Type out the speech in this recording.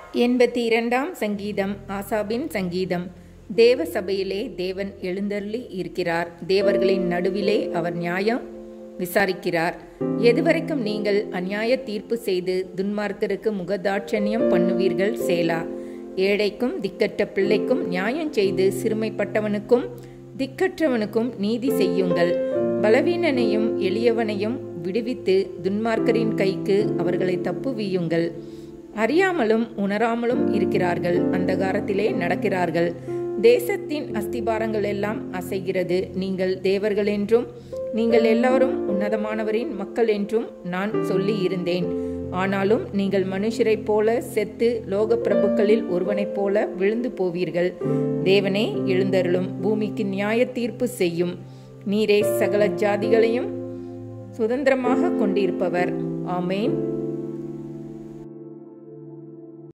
எண்பத்தி இரண்டாம் சங்கீதம் ஆசாபின் சங்கீதம் தேவ சபையிலே தேவன் எழுந்தருளி இருக்கிறார் தேவர்களின் நடுவிலே அவர் நியாயம் விசாரிக்கிறார் எதுவரைக்கும் நீங்கள் அநியாய தீர்ப்பு செய்து துன்மார்க்கருக்கு முகதாட்சணியம் பண்ணுவீர்கள் சேலா ஏழைக்கும் திக்கற்ற பிள்ளைக்கும் நியாயம் செய்து சிறுமைப்பட்டவனுக்கும் திக்கற்றவனுக்கும் நீதி செய்யுங்கள் பலவீனனையும் எளியவனையும் விடுவித்து துன்மார்க்கரின் கைக்கு அவர்களை தப்புவியுங்கள் அறியாமலும் உணராமலும் இருக்கிறார்கள் அந்தகாரத்திலே நடக்கிறார்கள் தேசத்தின் அஸ்திபாரங்கள் எல்லாம் அசைகிறது நீங்கள் தேவர்கள் என்றும் நீங்கள் எல்லாரும் உன்னதமானவரின் மக்கள் என்றும் நான் சொல்லி இருந்தேன் ஆனாலும் நீங்கள் மனுஷரைப் போல செத்து லோக பிரபுக்களில் ஒருவனைப் போல விழுந்து போவீர்கள் தேவனே எழுந்தருளும் பூமிக்கு நியாய தீர்ப்பு செய்யும் நீரே சகல ஜாதிகளையும் சுதந்திரமாக கொண்டிருப்பவர் ஆமேன்